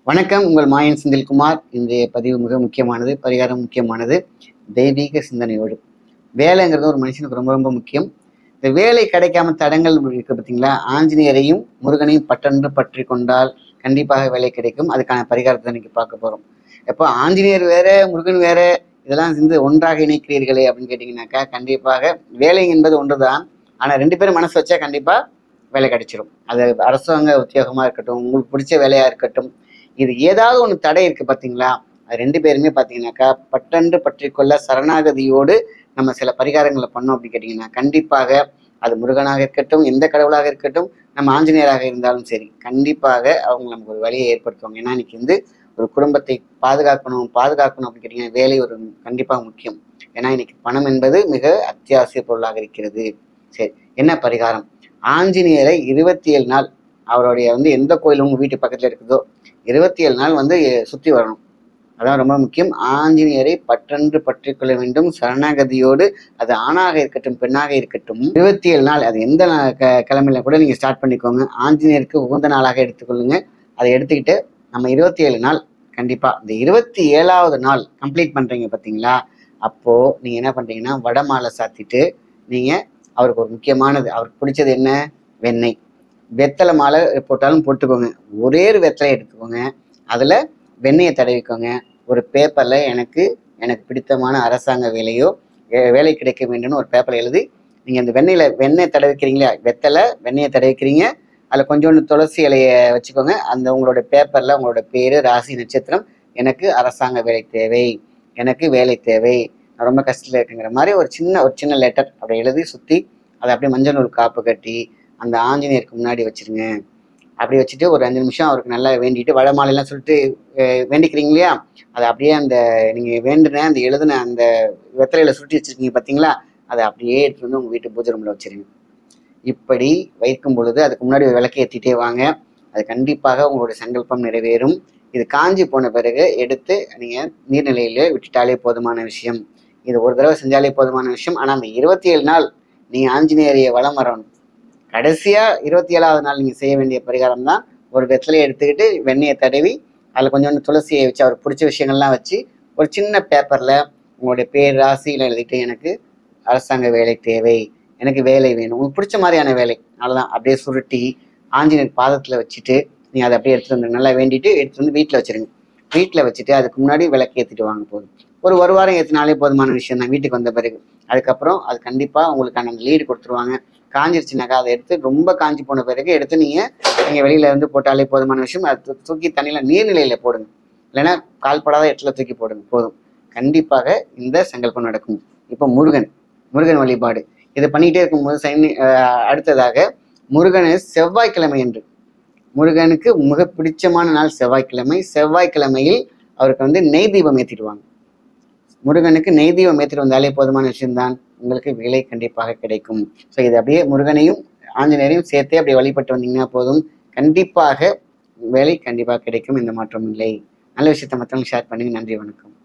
வணக்கம் உங்கள் மாயன் செந்தில்குமார் இன்றைய பதிவு மிக முக்கியமானது பரிகாரம் முக்கியமானது தெய்வீக சிந்தனையோடு வேலைங்கிறது ஒரு மனுஷனுக்கு ரொம்ப ரொம்ப முக்கியம் இந்த வேலை கிடைக்காம தடங்கள் இருக்கு பார்த்தீங்களா ஆஞ்சநேயரையும் முருகனையும் பட்டென்று பற்றி கொண்டால் கண்டிப்பாக வேலை கிடைக்கும் அதுக்கான பரிகாரத்தை இன்னைக்கு பார்க்க போறோம் எப்போ ஆஞ்சநேயர் வேற முருகன் வேற இதெல்லாம் சேர்ந்து ஒன்றாக இணைக்கிறீர்களே அப்படின்னு கேட்டிங்கனாக்கா கண்டிப்பாக வேலை என்பது ஒன்றுதான் ஆனால் ரெண்டு பேரும் மனசு வச்சா கண்டிப்பா வேலை கிடைச்சிரும் அது அரசாங்க உத்தியோகமா இருக்கட்டும் உங்களுக்கு பிடிச்ச வேலையா இருக்கட்டும் இது ஏதாவது ஒன்று தடை இருக்கு பார்த்தீங்களா அது ரெண்டு பேருமே பார்த்தீங்கன்னாக்கா பட்டென்று பற்றி கொள்ள சரணாகதியோடு நம்ம சில பரிகாரங்களை பண்ணோம் அப்படின்னு கேட்டிங்கன்னா கண்டிப்பாக அது முருகனாக இருக்கட்டும் எந்த கடவுளாக இருக்கட்டும் நம்ம ஆஞ்சநேயராக இருந்தாலும் சரி கண்டிப்பாக அவங்க நமக்கு ஒரு வழியை ஏற்படுத்துவாங்க ஏன்னா இன்னைக்கு வந்து ஒரு குடும்பத்தை பாதுகாக்கணும் பாதுகாக்கணும் அப்படின்னு கேட்டிங்கன்னா வேலை ஒரு கண்டிப்பாக முக்கியம் ஏன்னா இன்னைக்கு பணம் என்பது மிக அத்தியாவசிய பொருளாக இருக்கிறது சரி என்ன பரிகாரம் ஆஞ்சநேயரை இருபத்தி ஏழு நாள் அவருடைய வந்து எந்த கோயில் உங்க வீட்டு பக்கத்துல இருக்குதோ இருபத்தி ஏழு நாள் வந்து சுத்தி வரணும் அதான் ரொம்ப முக்கியம் ஆஞ்சநேயரை பற்றென்று பற்றி கொள்ள வேண்டும் சரணாகதியோடு அது ஆணாக இருக்கட்டும் பெண்ணாக இருக்கட்டும் இருபத்தி ஏழு நாள் அது எந்த நா- க- கிழமையில கூட நீங்க ஸ்டார்ட் பண்ணிக்கோங்க ஆஞ்சநேயருக்கு உகந்த நாளாக எடுத்துக்கொள்ளுங்க அதை எடுத்துக்கிட்டு நம்ம இருபத்தி ஏழு நாள் கண்டிப்பா இந்த இருபத்தி ஏழாவது நாள் கம்ப்ளீட் பண்றீங்க பாத்தீங்களா அப்போ நீங்க என்ன பண்றீங்கன்னா வடமாலை சாத்திட்டு நீங்க அவருக்கு ஒரு முக்கியமானது அவருக்கு பிடிச்சது என்ன வெண்ணெய் வெத்தலை மாலை போட்டாலும் போட்டுக்கோங்க ஒரே ஒரு வெத்தலை எடுத்துக்கோங்க அதில் வெண்ணெயை தடவிக்கோங்க ஒரு பேப்பரில் எனக்கு எனக்கு பிடித்தமான அரசாங்க வேலையோ வே- வேலை கிடைக்க வேண்டும்னு ஒரு பேப்பரில் எழுதி நீங்கள் அந்த வெண்ணெயில் வெண்ணெய் தடவிக்கிறீங்களா வெத்தலை வெண்ணெயை தடவிக்கிறீங்க அதில் கொஞ்சோண்டு துளசி இலையை வச்சுக்கோங்க அந்த உங்களோட பேப்பரில் உங்களோட பேர் ராசி நட்சத்திரம் எனக்கு அரசாங்க வேலை தேவை எனக்கு வேலை தேவை நான் ரொம்ப கஷ்டத்தில் இருக்குங்கிற மாதிரி ஒரு சின்ன ஒரு சின்ன லெட்டர் அப்படி எழுதி சுற்றி அதை அப்படியே மஞ்சள் நூல் காப்பு கட்டி அந்த ஆஞ்சநேயருக்கு முன்னாடி வச்சிருங்க அப்படி வச்சுட்டு ஒரு அஞ்சு நிமிஷம் அவருக்கு நல்லா வேண்டிட்டு வடமாலையெல்லாம் சொல்லிட்டு அஹ், வேண்டிக்கிறீங்க இல்லையா அதை அப்படியே அந்த நீங்கள் வேண்டுன அந்த எழுதுன அந்த வெத்தலையில சுருட்டி வச்சிருக்கீங்க பார்த்தீங்களா அதை அப்படியே எடுத்துட்டு வந்து உங்கள் வீட்டு பூஜை ரூமில் வச்சிருங்க இப்படி வைக்கும் பொழுது அதுக்கு முன்னாடி ஒரு விளக்கு ஏற்றிட்டே வாங்க அது கண்டிப்பாக உங்களுடைய சங்கல்பம் நிறைவேறும் இது காஞ்சி போன பிறகு எடுத்து நீங்கள் நீர்நிலையில விட்டுட்டாலே போதுமான விஷயம் இது ஒரு தடவை செஞ்சாலே போதுமான விஷயம் ஆனால் அந்த இருபத்தி ஏழு நாள் நீங்கள் ஆஞ்சநேயரைய வலம் வரணும் கடைசியா இருபத்தி ஏழாவது நாள் நீங்க செய்ய வேண்டிய பரிகாரம் தான் ஒரு வெத்தலையை எடுத்துக்கிட்டு வெண்ணெயை தடவி அதுல கொஞ்சோண்டு துளசியை வச்சு அவருக்கு பிடிச்ச விஷயங்கள்லாம் வச்சு ஒரு சின்ன பேப்பர்ல உங்களுடைய பேர் ராசியில எழுதிட்டு எனக்கு அரசாங்க வேலை தேவை எனக்கு வேலை வேணும் உங்களுக்கு பிடிச்ச மாதிரியான வேலை அவ்வளவுதான் அப்படியே சுருட்டி ஆஞ்சநேயர் பாதத்துல வச்சுட்டு நீங்க அதை அப்படியே எடுத்துட்டு வந்து நல்லா வேண்டிட்டு எடுத்துட்டு வந்து வீட்டுல வச்சிருங்க வீட்டுல வச்சுட்டு அதுக்கு முன்னாடி விளக்கு ஏத்திட்டு வாங்க போதும் ஒரு ஒரு வாரம் ஏத்தினாலே போதுமான விஷயம் தான் வீட்டுக்கு வந்த பிறகு அதுக்கப்புறம் அது கண்டிப்பா உங்களுக்கான அந்த லீடு கொடுத்துருவாங்க காஞ்சிருச்சுனாக்கா அதை எடுத்து ரொம்ப காஞ்சி போன பிறகு எடுத்து நீங்க நீங்க வெளியில இருந்து போட்டாலே போதுமான விஷயம் அதை தூ- தூக்கி தண்ணியில நீர்நிலையில போடுங்க இல்லைன்னா கால்படாத இடத்துல தூக்கி போடுங்க போதும் கண்டிப்பாக இந்த சங்கல்பம் நடக்கும் இப்போ முருகன் முருகன் வழிபாடு இதை பண்ணிட்டே இருக்கும்போது சைனி அஹ் அடுத்ததாக முருகனை செவ்வாய்க்கிழமை என்று முருகனுக்கு மிக பிடிச்சமான நாள் செவ்வாய்க்கிழமை செவ்வாய்க்கிழமையில் அவருக்கு வந்து நெய் தீபம் ஏற்றிடுவாங்க முருகனுக்கு நெய் தீபம் ஏற்றிட்டு வந்தாலே போதுமான விஷயம்தான் உங்களுக்கு வேலை கண்டிப்பாக கிடைக்கும் ஸோ இது அப்படியே முருகனையும் ஆஞ்சநேயரையும் சேர்த்தே அப்படியே வழிபட்டு வந்தீங்கன்னா போதும் கண்டிப்பாக வேலை கண்டிப்பாக கிடைக்கும் எந்த மாற்றமும் இல்லை நல்ல விஷயத்தை மற்றவங்க ஷேர் பண்ணுங்க நன்றி வணக்கம்